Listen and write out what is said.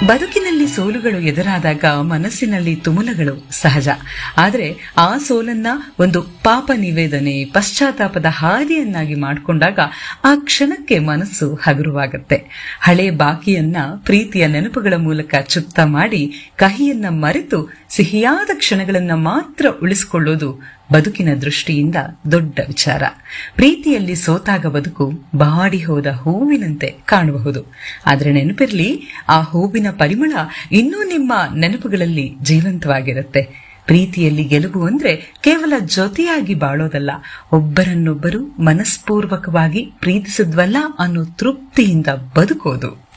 ಬದುಕಿನಲ್ಲಿ ಸೋಲುಗಳು ಎದುರಾದಾಗ ಮನಸ್ಸಿನಲ್ಲಿ ತುಮುಲಗಳು ಸಹಜ ಆದರೆ ಆ ಸೋಲನ್ನ ಒಂದು ಪಾಪ ನಿವೇದನೆ ಪಶ್ಚಾತ್ತಾಪದ ಹಾದಿಯನ್ನಾಗಿ ಮಾಡಿಕೊಂಡಾಗ ಆ ಕ್ಷಣಕ್ಕೆ ಮನಸ್ಸು ಹಗುರವಾಗುತ್ತೆ ಹಳೆ ಬಾಕಿಯನ್ನ ಪ್ರೀತಿಯ ನೆನಪುಗಳ ಮೂಲಕ ಚುಪ್ತ ಮಾಡಿ ಕಹಿಯನ್ನ ಮರೆತು ಸಿಹಿಯಾದ ಕ್ಷಣಗಳನ್ನ ಮಾತ್ರ ಉಳಿಸಿಕೊಳ್ಳೋದು ಬದುಕಿನ ದೃಷ್ಟಿಯಿಂದ ದೊಡ್ಡ ವಿಚಾರ ಪ್ರೀತಿಯಲ್ಲಿ ಸೋತಾಗ ಬದುಕು ಬಾಡಿ ಹೋದ ಹೂವಿನಂತೆ ಕಾಣಬಹುದು ಆದರೆ ನೆನಪಿರ್ಲಿ ಆ ಹೂವಿನ ಪರಿಮಳ ಇನ್ನೂ ನಿಮ್ಮ ನೆನಪುಗಳಲ್ಲಿ ಜೀವಂತವಾಗಿರುತ್ತೆ ಪ್ರೀತಿಯಲ್ಲಿ ಗೆಲುವು ಅಂದ್ರೆ ಕೇವಲ ಜೊತೆಯಾಗಿ ಬಾಳೋದಲ್ಲ ಒಬ್ಬರನ್ನೊಬ್ಬರು ಮನಸ್ಪೂರ್ವಕವಾಗಿ ಪ್ರೀತಿಸಿದ್ವಲ್ಲ ಅನ್ನೋ ತೃಪ್ತಿಯಿಂದ ಬದುಕೋದು